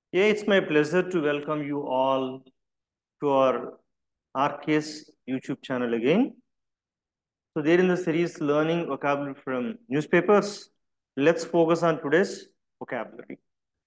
Yeah, it's my pleasure to welcome you all to our RKS YouTube channel again. So there in the series learning vocabulary from newspapers, let's focus on today's vocabulary.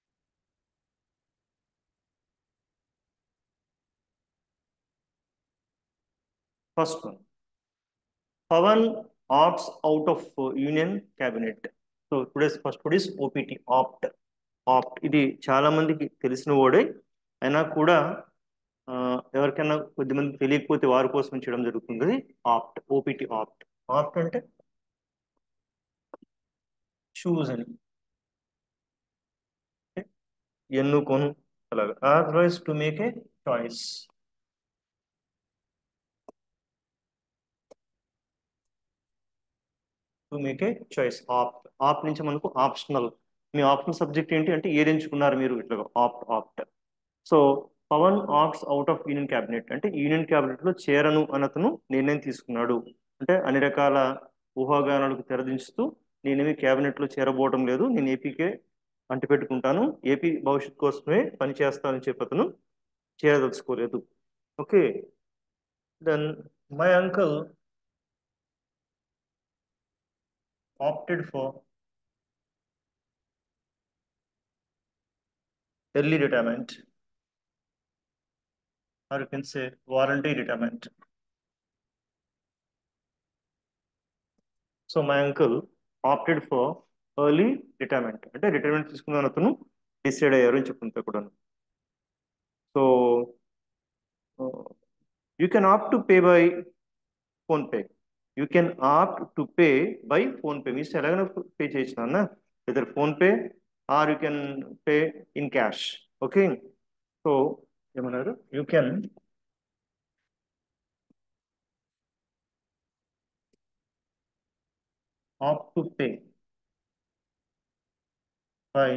First one. Pavan opts out of uh, union cabinet. So today's first word is OPT, opt. Opt ఇది చాలా మందికి తెలిసిన వర్డే అయినా కూడా ఆ, ఎవరికైనా కొద్దిమంది తెలియకపోతే వారి కోసం చేయడం జరుగుతుంది ఆప్ట్ ఓపీటీ ఆప్ట్ ఆప్ట్ అంటే చూస్ అని ఎన్నుకొను అలాగా authorize to make a choice to make a choice opt opt నుంచి మనకు ఆప్షనల్ మీ ఆప్షనల్ సబ్జెక్ట్ ఏంటి అంటే ఏది ఎంచుకున్నారు మీరు ఇట్లా opt opt so Pavan opts out of union cabinet అంటే యూనియన్ క్యాబినెట్ లో చేరను అన్నతను నిర్ణయం తీసుకున్నాడు అంటే అన్ని రకాల ఊహాగానాలకు తెరదించుతూ నేనేమి క్యాబినెట్ లో చేరబోవడం లేదు నేను ఏపీకే అంటిపెట్టుకుంటాను ఏపీ భవిష్యత్ కోసమే పనిచేస్తానని చెప్పి అతను చేరదలుచుకోలేదు okay then my uncle opted for early retirement, or you can say voluntary retirement. So my uncle opted for early retirement. అంటే రిటైర్మెంట్ తీసుకున్న అతను డిసైడ్ అయ్యారు అని చెప్తుంటా కూడా so you can opt to pay by PhonePe you can opt to pay by PhonePe మీ ఎలాగైనా pay చేయొచ్చు అన్న ఇద్దరు PhonePe or you can pay in cash okay so ఏమన్నారు you can opt to pay by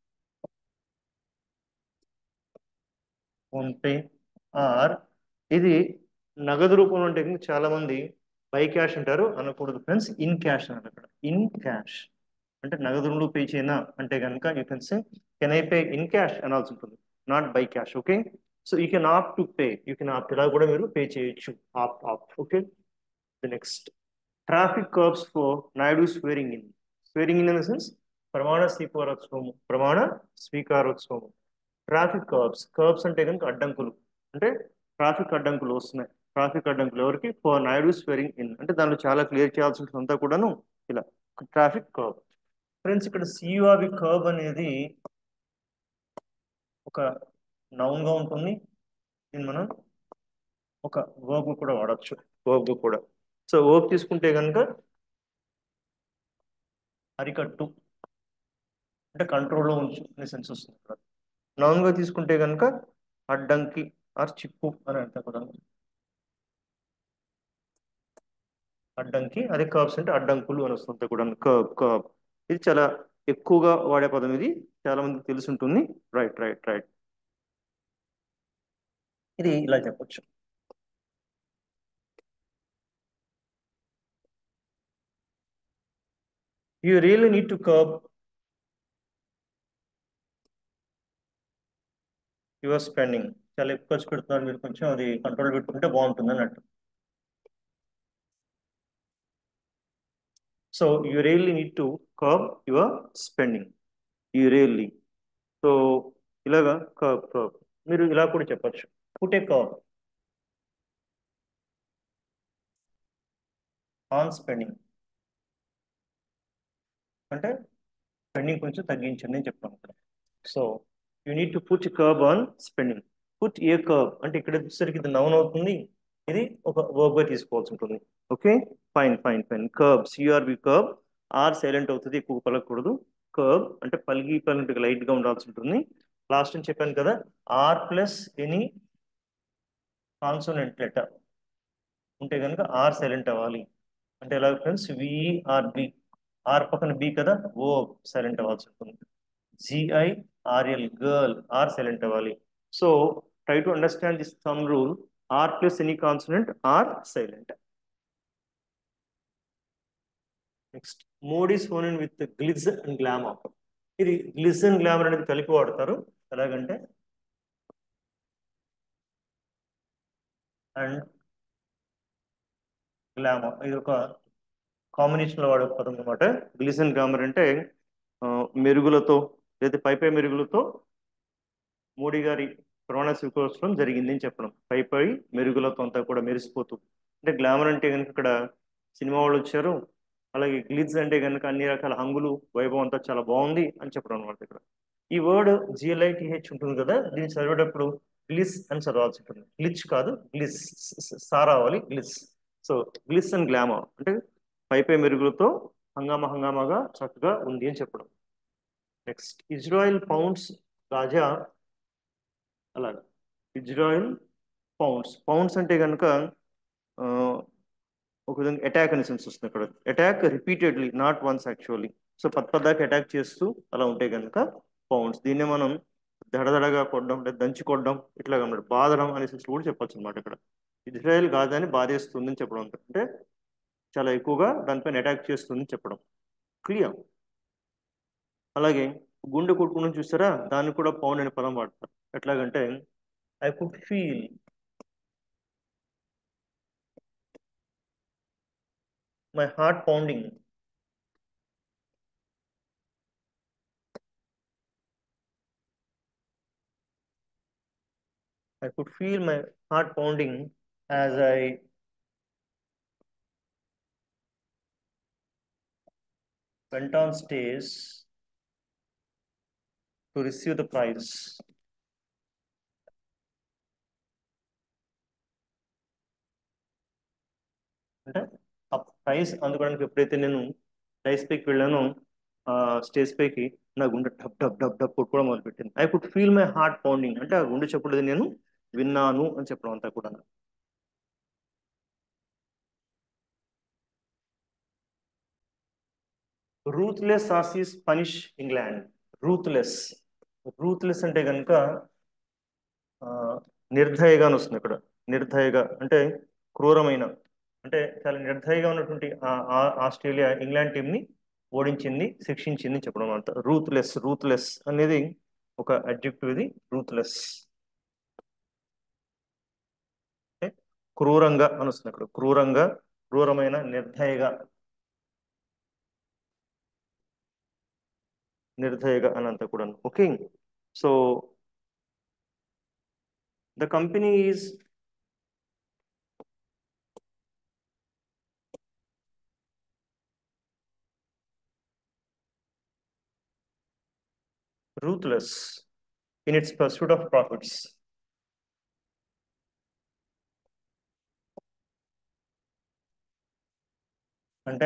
PhonePe or ఇది నగదు రూపంలో అంటే కనుక చాలా మంది బై క్యాష్ అంటారు అనకూడదు ఫ్రెండ్స్ ఇన్ క్యాష్ అన్నారు అక్కడ ఇన్ క్యాష్ అంటే నగదులు పే చేయనా అంటే కనుక you can say can I pay in cash అనాల్సి ఉంటుంది not by cash okay so you can opt to pay you can opt ఇలా కూడా మీరు పే చేయొచ్చు opt opt okay the next traffic curbs for Naidu swearing in swearing in in the sense ప్రమాణ స్వీకారోత్సవము ప్రమాణ స్వీకారోత్సవము traffic curbs curbs అంటే కనుక అడ్డంకులు అంటే ట్రాఫిక్ అడ్డంకులు వస్తున్నాయి ట్రాఫిక్ అడ్డంకులు ఎవరికి ఫర్ నాయుడు స్వేరింగ్ ఇన్ అంటే దానిలో చాలా క్లియర్ చేయాల్సి ఉంటుంది అంతా కూడాను ఇలా ట్రాఫిక్ కర్బ్ ఫ్రెండ్స్ ఇక్కడ సియుఆర్బి కర్బ్ అనేది ఒక నౌన్ గా ఉంటుంది దీన్ని మనం ఒక వర్బ్ కూడా వాడచ్చు వర్బ్ కూడా సో వర్బ్ తీసుకుంటే కనుక అరికట్టు అంటే కంట్రోల్లో ఉంచు అనే సెన్స్ వస్తుంది ఇక్కడ నౌన్ గా తీసుకుంటే కనుక అడ్డంకి ఆర్ చిక్కు అని అంటారు కూడా అడ్డంకి అదే కర్బ్స్ అంటే అడ్డంకులు అని వస్తుంది కూడా కర్బ్ కర్బ్ ఇది చాలా ఎక్కువగా వాడే పదం ఇది చాలా మందికి తెలిసి ఉంటుంది రైట్ రైట్ రైట్ ఇది ఇలా చెప్పొచ్చు you really need to curb your spending చాలా ఎక్కువ ఖర్చు పెడుతున్నారు మీరు కొంచెం అది కంట్రోల్ పెట్టుకుంటే బాగుంటుంది అన్నట్టు so you really need to curb your spending you really so ఇలాగా కర్బ్ కర్బ్ మీరు ఇలా కూడా చెప్పచ్చు put a curb on spending అంటే స్పెండింగ్ కొంచెం తగ్గించండి అని చెప్తాను ఇక్కడ so you need to put curb on spending put a curb అంటే ఇక్కడ వచ్చేసరికి ఇది నౌన్ అవుతుంది ఇది ఒక వర్బ్ గా తీసుకోవాల్సి ఉంటుంది okay fine fine fine curb C R B curb R silent అవుతుంది ఎక్కువ పలకూడదు కర్బ్ అంటే పలిగి పలికి లైట్ గా ఉండాల్సి ఉంటుంది లాస్ట్ అని చెప్పాను కదా R plus any consonant letter ఉంటే కనుక ఆర్ సైలెంట్ అవ్వాలి అంటే ఎలా ఫ్రెండ్స్ విఆర్ బి ఆర్ పక్కన బి కదా ఓ సైలెంట్ అవ్వాల్సి ఉంటుంది G I R L girl R silent అవ్వాలి so try to understand this some rule R plus any consonant R silent next mode is phone with glitz and glamour ఇది glitz and glamour అనేది కలిపి వాడతారు ఎలాగంటే and glamour ఇది ఒక కాంబినేషన్లో వాడే పదం అనమాట గ్లిసన్ గ్లామర్ అంటే ఆ, మెరుగులతో లేదా పై పై మెరుగులతో మోడీ గారి కరోనా స్వీకరించడం జరిగింది అని చెప్పడం పై పై మెరుగులతో అంతా కూడా మెరిసిపోతూ అంటే గ్లామర్ అంటే కనుక ఇక్కడ సినిమా వాళ్ళు వచ్చారు అలాగే గ్లిజ్ అంటే కనుక అన్ని రకాల హంగులు వైభవం అంతా చాలా బాగుంది అని చెప్పడం అనమాట ఇక్కడ ఈ వర్డ్ జిఎల్ఐటిహెచ్ ఉంటుంది కదా దీన్ని చదివేటప్పుడు గ్లిస్ అని చదవాల్సి ఉంటుంది గ్లిచ్ కాదు గ్లిస్ సా రావాలి glitz so glitz and glamour అంటే పై పై మెరుగులతో హంగామా హంగామాగా చక్కగా ఉంది అని చెప్పడం నెక్స్ట్ ఇజ్రాయిల్ పౌండ్స్ రాజా అలాగా ఇజ్రాయిల్ పౌండ్స్ పౌండ్స్ అంటే కనుక ఆ, ఒక విధంగా అటాక్ అనే సెన్స్ వస్తుంది ఇక్కడ attack repeatedly not once actually so పద్దాకా అటాక్ చేస్తూ అలా ఉంటే కనుక పౌండ్స్ దీన్నే మనం దడదడగా కొట్టడం లేదా దంచి కొట్టడం ఇట్లా అన్నమాట బాధడం అనే సెన్స్ కూడా చెప్పొచ్చు అనమాట ఇక్కడ ఇజ్రాయెల్ గాజాని బాధేస్తుందని చెప్పడం అంట. అంటే చాలా ఎక్కువగా దానిపైన అటాక్ చేస్తుందని చెప్పడం క్లియర్ అలాగే గుండె కొట్టుకుని చూసారా దాన్ని కూడా పౌండ్ అనే పదం వాడతారు ఎట్లాగంటే I could feel my heart pounding I could feel my heart pounding as I went on stage to receive the prize. అంటే ఆ ప్రైజ్ అందుకోవడానికి ఎప్పుడైతే నేను స్టేజ్ పైకి వెళ్ళానో ఆ స్టేజ్ పైకి నా గుండె డబ్ డబ్ డబ్ డబ్ కొట్టుకోవడం మొదలుపెట్టింది I could feel my heart pounding అంటే ఆ గుండె చెప్పలేదు నేను విన్నాను అని చెప్పడం అంతా కూడా ruthless Aussies punish England ruthless ruthless అంటే కనుక నిర్దయగా అని వస్తుంది ఇక్కడ నిర్దయగా అంటే క్రూరమైన అంటే చాలా నిర్దయగా ఉన్నటువంటి ఆ- ఆ- ఆస్ట్రేలియా ఇంగ్లాండ్ టీంని ఓడించింది శిక్షించింది అని చెప్పడం అంత రూత్లెస్ రూత్లెస్ అనేది ఒక అడ్జెక్టివ్ ఇది రూత్లెస్ క్రూరంగా అని వస్తుంది అక్కడ క్రూరంగా క్రూరమైన నిర్దయగా నిర్దయగా అని అంతా కూడా okay so the company is ruthless in its pursuit of profits. అంటే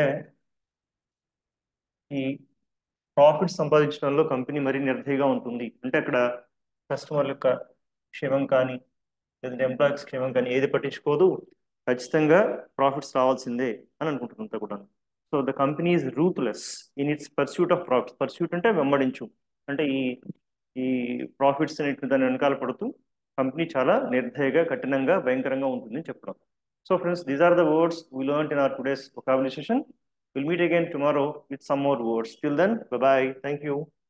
ఈ ప్రాఫిట్ సంపాదించడంలో కంపెనీ మరీ నిర్దయగా ఉంటుంది అంటే అక్కడ కస్టమర్ల యొక్క క్షేమం కానీ లేదంటే ఎంప్లాయీస్ క్షేమం కానీ ఏది పట్టించుకోదు ఖచ్చితంగా ప్రాఫిట్స్ రావాల్సిందే అని అనుకుంటున్నంత కూడా so the company is ruthless in its pursuit of profits pursuit అంటే వెంబడించు అంటే ఈ ఈ ప్రాఫిట్స్ అనేటువంటి దాని వెనకాల పడుతూ కంపెనీ చాలా నిర్దయగా కఠినంగా భయంకరంగా ఉంటుందని చెప్పడం so friends these are the words we learn in our today's vocabulary session. We'll meet again tomorrow with some more words. Till then, bye bye. Thank you.